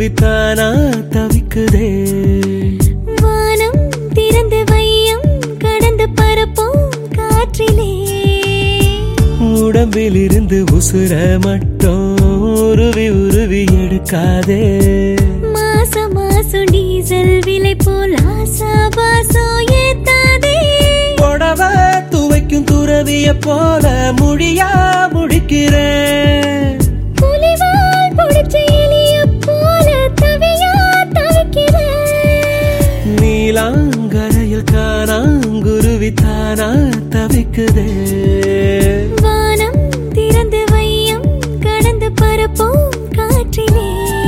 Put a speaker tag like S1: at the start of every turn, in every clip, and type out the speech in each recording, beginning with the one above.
S1: உருவித்தானா தவிக்குதே
S2: வானம் திறந்து வையம் கடந்து பரப்போம் காற்றிலே
S1: உடம்பில் இருந்து உசுர மட்டும் உருவி உருவி எடுக்காதே
S2: மாசம் மாசம் டீசல் விலை போல் ஆசா பாசம் ஏத்தாதே
S1: புடவ துவைக்கும் துறவிய போல முடியா முடிக்கிறேன்
S2: புலிவால் பிடிச்ச எலிய போல தவியா தவிக்கிறேன்
S1: நீலாங்கரையில் காணாங்குருவித்தானா தவிக்குதே
S2: வானம் திறந்து வையம் கடந்து பரப்போம் காற்றிலே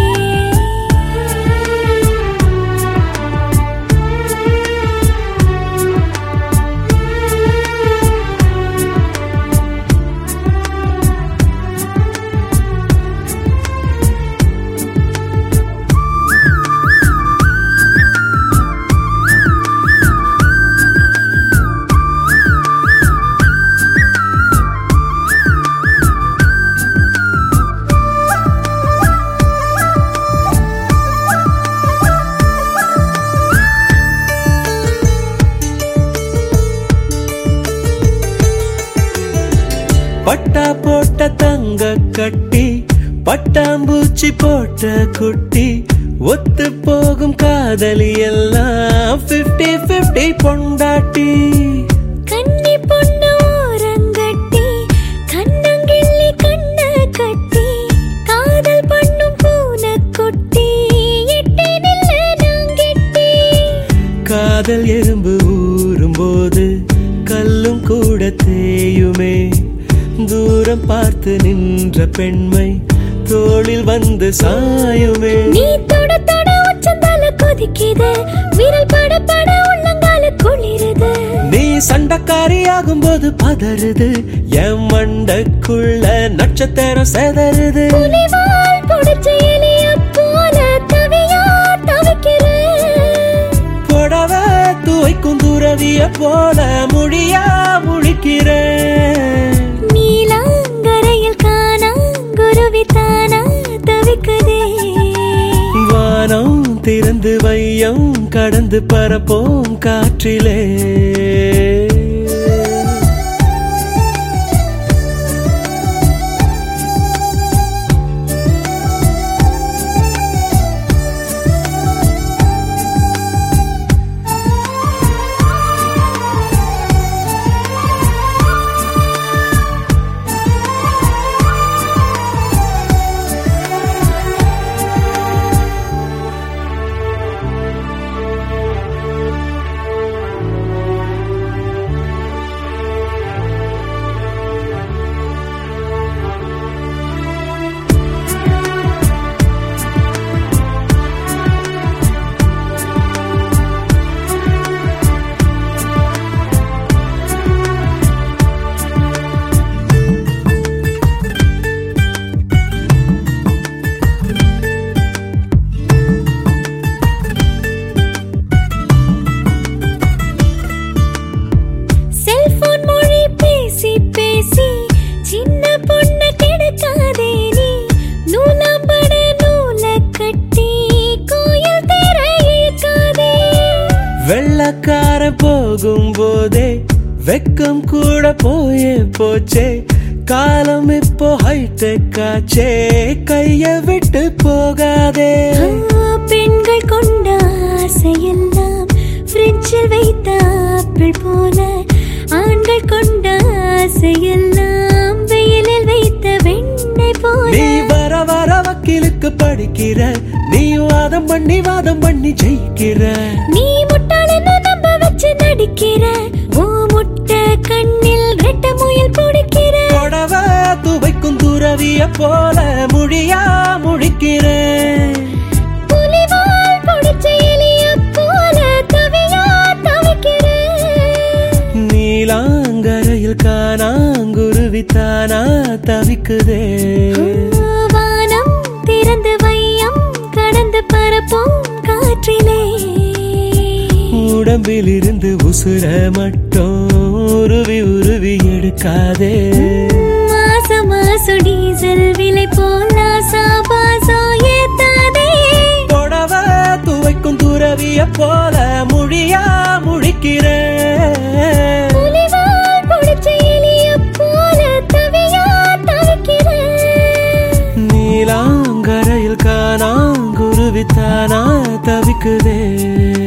S1: பட்டா போட்ட தங்க கட்டி பட்டாம்பூச்சி போட்ட குட்டி ஒத்து போகும் காதலி எல்லாம் 50 50 பொண்டாட்டி
S2: கன்னி பொண்ணு ஓரங்கட்டி கண்ணங்கிள்ளி கண்ண கட்டி காதல் பண்ணும் பூனை குட்டி எட்டி நில்ல நாங்கெட்டி
S1: காதல் எறும்பு ஊறும் போது கல்லும் கூட தேயுமே தூரம் பார்த்து நின்ற பெண்மை தோளில் வந்து சாயுமே
S2: நீ தொட தொட உச்சந்தால கொதிக்குது விரல் பட பட உள்ளங்கால குளிருது
S1: நீ சண்டக்காரி ஆகும்போது பதறுது என் மண்டக்குள்ள நட்சத்திரம் செதறுது
S2: புலிவால் பிடிச்ச எலிய போல தவியா தவிக்கிறேன்
S1: புடவ துவைக்கும் துறவிய போல முடியா முழிக்கிறேன்
S2: நீலாங்கரையில் காணா குருவித்தானா தவிக்குதே
S1: வானம் திறந்து வையம் கடந்து பரப்போம் காற்றிலே
S2: செல்போன் மொழி பேசி பேசி சின்ன பொண்ணு கெடுக்காதே நீ நூலாம்பட நூல கட்டி கோயில் தேர இழுக்காதே
S1: வெள்ளக்கார போகும் போதே வெக்கம் கூட போயே போச்சே காலம் இப்போ ஹைடெக் ஆச்சே கைய விட்டு போகாதே
S2: ஆ, பெண்கள் கொண்ட ஆசையெல்லாம் ஃப்ரிட்ஜில் வைத்த ஆப்பிள் போல ஆண்கள் கொண்ட ஆசையெல்லாம் வெயிலில் வைத்த வெண்ணெய் போல
S1: நீ வர வர வக்கீலுக்கு படிக்கிற நீ வாதம் பண்ணி வாதம் பண்ணி ஜெயிக்கிற
S2: நீ முட்டாளன்னு நம்ப வச்சு நடிக்கிற ஓ முட்டை கண்ணில் ரெட்ட முயல் பிடிக்கிற
S1: புடவ துவைக்கும் துறவிய போல முடியா முடிக்கிறேன்
S2: புலிவால் பிடிச்ச எலிய போல தவியா தவிக்கிற
S1: நீலாங்கரையில் காணாங்குருவித்தானா தவிக்குதே
S2: வானம் திறந்து வையம் கடந்து பரப்போம் காற்றிலே
S1: உடம்பில் இருந்து உசுர மட்டும் உருவி உருவி எடுக்காதே
S2: மாசம் மாசம் டீசல் விலை போல் ஆசா பாசம் ஏத்தாதே
S1: தானா தவிக்குதே